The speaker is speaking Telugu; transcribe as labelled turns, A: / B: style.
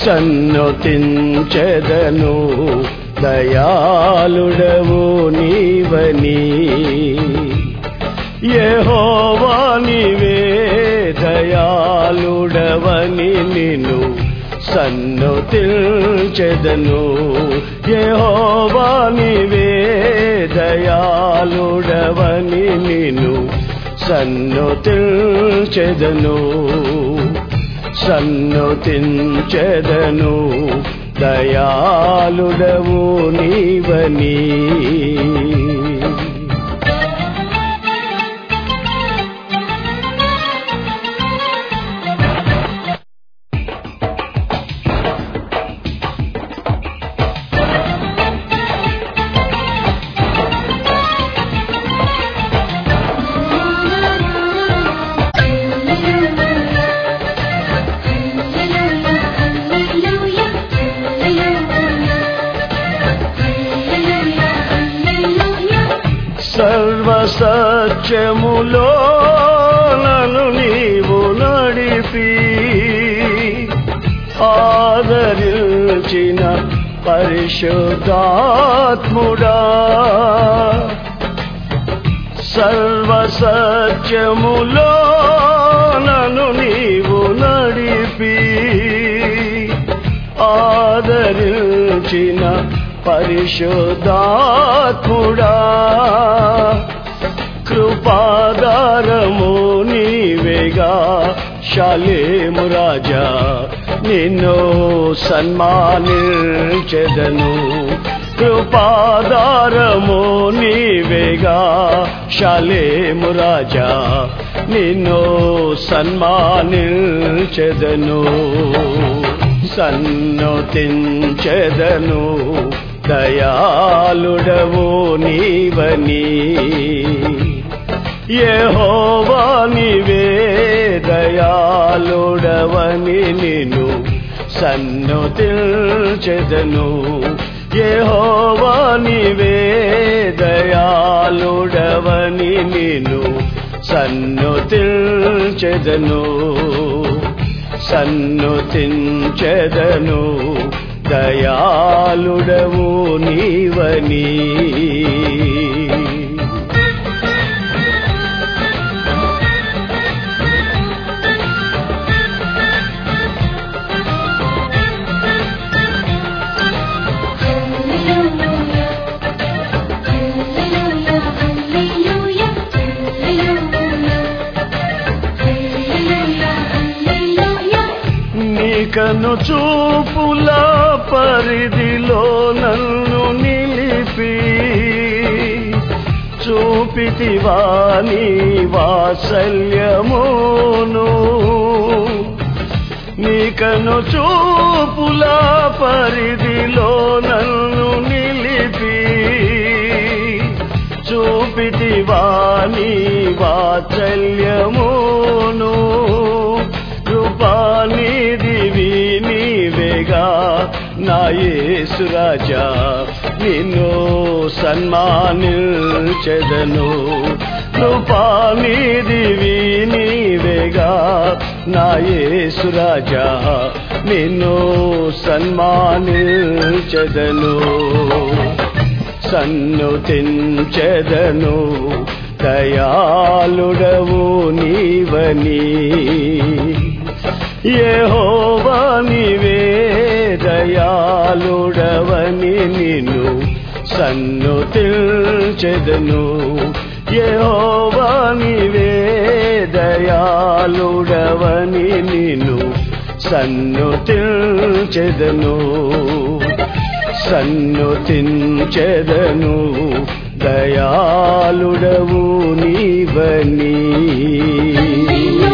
A: సన్నతించెదను దయాళుడవు నీవని యెహోవా నీవే దయాళుడవని నిన్ను సన్నతించెదను యెహోవా నీవే దయాళుడవని నిన్ను సన్నతించెదను సన్నతించెదను దయాళుడవు నీవని సర్వసత్యములో నన్ను నీవు నడిపి ఆదరించిన పరిశుద్ధాత్ముడా సర్వసత్యములో నన్ను నీవు నడిపి ఆదరించిన పరిశుద్ధాత్ముడా కృపాదారము నీవేగా శాలేము రాజా నిన్ను సన్మానించెదను కృపాదారము నీవేగా శాలేము రాజా నిన్ను సన్మానించెదను సన్నతించెదను దయాళుడవు నీవని యెహోవా నీవే దయాళుడవని నిన్ను సన్నతించెదను యెహోవా నీవే దయాళుడవని నిన్ను సన్నతించెదను సన్నతించెదను దయాళుడవు నీవని నీకను చూపుల పరిధిలో నన్ను నిలిపి చూపితివాని వాత్సల్యమును నీకను చూపుల పరిధిలో నన్ను నిలిపి చూపితివాని వాత్సల్యమును కృపానిధివి నీవేగా నా యేసురాజా నిన్ను సన్మానించెదను కృపానిధివి నీవేగా నా యేసురాజా నిన్ను సన్మానించెదను సన్నుతించెదను దయాళుడవు నీవని యెహోవా నీవే దయాళుడవని నిన్ను సన్నుతించెదను యెహోవా నీవే దయాళుడవని నిన్ను సన్నుతించెదను సన్నుతించెదను దయాళుడవు నీవని